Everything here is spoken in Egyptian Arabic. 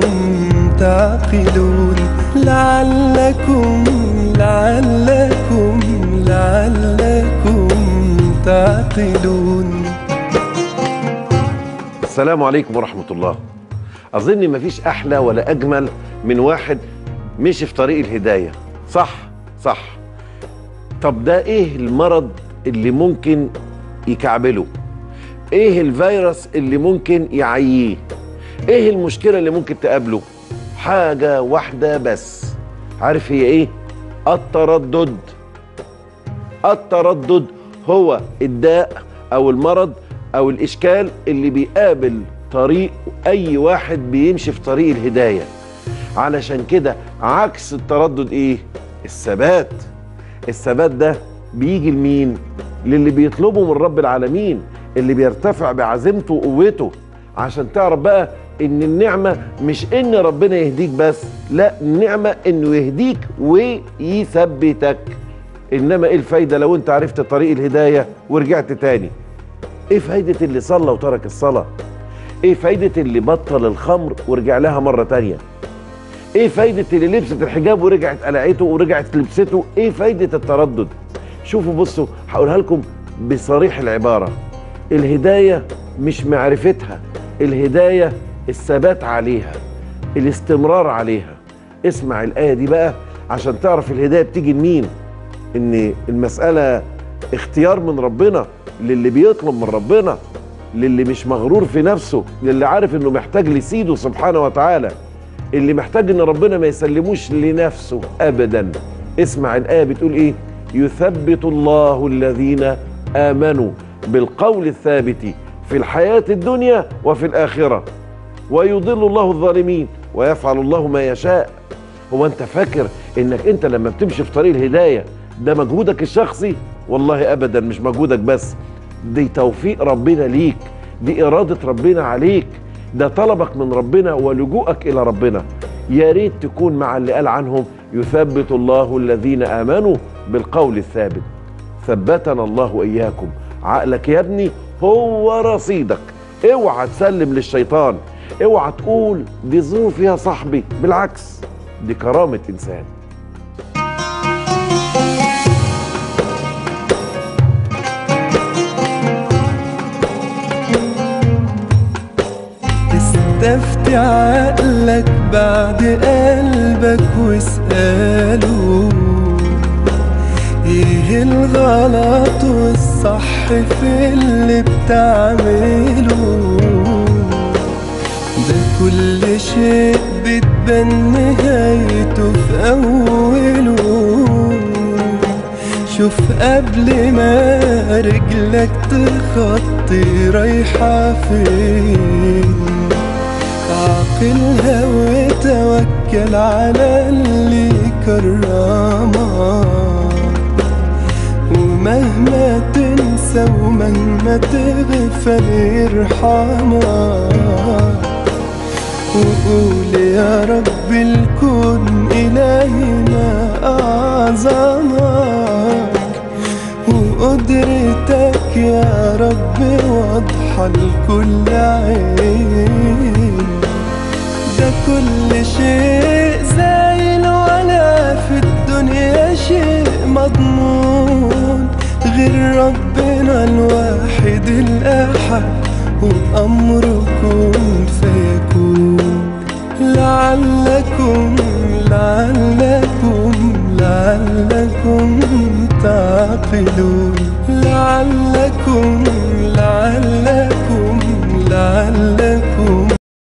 تعقلون لعلكم لعلكم لعلكم تعقلون السلام عليكم ورحمة الله أظن مفيش أحلى ولا أجمل من واحد مشي في طريق الهداية صح صح طب ده إيه المرض اللي ممكن يكعبله إيه الفيروس اللي ممكن يعييه إيه المشكلة اللي ممكن تقابله حاجة واحدة بس عارف هي إيه التردد التردد هو الداء او المرض او الاشكال اللي بيقابل طريق اي واحد بيمشي في طريق الهدايه علشان كده عكس التردد ايه الثبات الثبات ده بيجي لمين للي بيطلبه من رب العالمين اللي بيرتفع بعزيمته وقوته عشان تعرف بقى ان النعمه مش ان ربنا يهديك بس لا النعمه انه يهديك ويثبتك انما ايه الفايده لو انت عرفت طريق الهدايه ورجعت تاني ايه فايده اللي صلى وترك الصلاه ايه فايده اللي بطل الخمر ورجع لها مره تانيه ايه فايده اللي لبست الحجاب ورجعت قلعته ورجعت لبسته ايه فايده التردد شوفوا بصوا هقولها لكم بصريح العباره الهدايه مش معرفتها الهدايه الثبات عليها الاستمرار عليها اسمع الايه دي بقى عشان تعرف الهدايه بتيجي لمين ان المساله اختيار من ربنا للي بيطلب من ربنا للي مش مغرور في نفسه للي عارف انه محتاج لسيده سبحانه وتعالى اللي محتاج ان ربنا ما يسلموش لنفسه ابدا اسمع الايه بتقول ايه يثبت الله الذين امنوا بالقول الثابت في الحياه الدنيا وفي الاخره ويضل الله الظالمين ويفعل الله ما يشاء هو انت فاكر انك انت لما بتمشي في طريق الهدايه ده مجهودك الشخصي والله ابدا مش مجهودك بس دي توفيق ربنا ليك دي اراده ربنا عليك ده طلبك من ربنا ولجوءك الى ربنا يا ريت تكون مع اللي قال عنهم يثبت الله الذين امنوا بالقول الثابت ثبتنا الله واياكم عقلك يا ابني هو رصيدك اوعى تسلم للشيطان اوعى تقول دي ظروف يا صاحبي بالعكس دي كرامه انسان استفتي عقلك بعد قلبك واسأله ايه الغلط والصح في اللي بتعمله ده كل شيء بتبان نهايته في أوله شوف قبل ما رجلك تخطي رايحة فين عقلها وتوكل على اللي كرمك ومهما تنسى ومهما تغفل يرحمك وقول يا رب الكون إلهنا أعظمك وقدرتك يا رب واضحة لكل عين ده كل شيء زايل ولا في الدنيا شيء مضمون غير ربنا الواحد الأحد وأمره كن فيكون لعلكم لعلكم لعلكم تعقلون لعلكم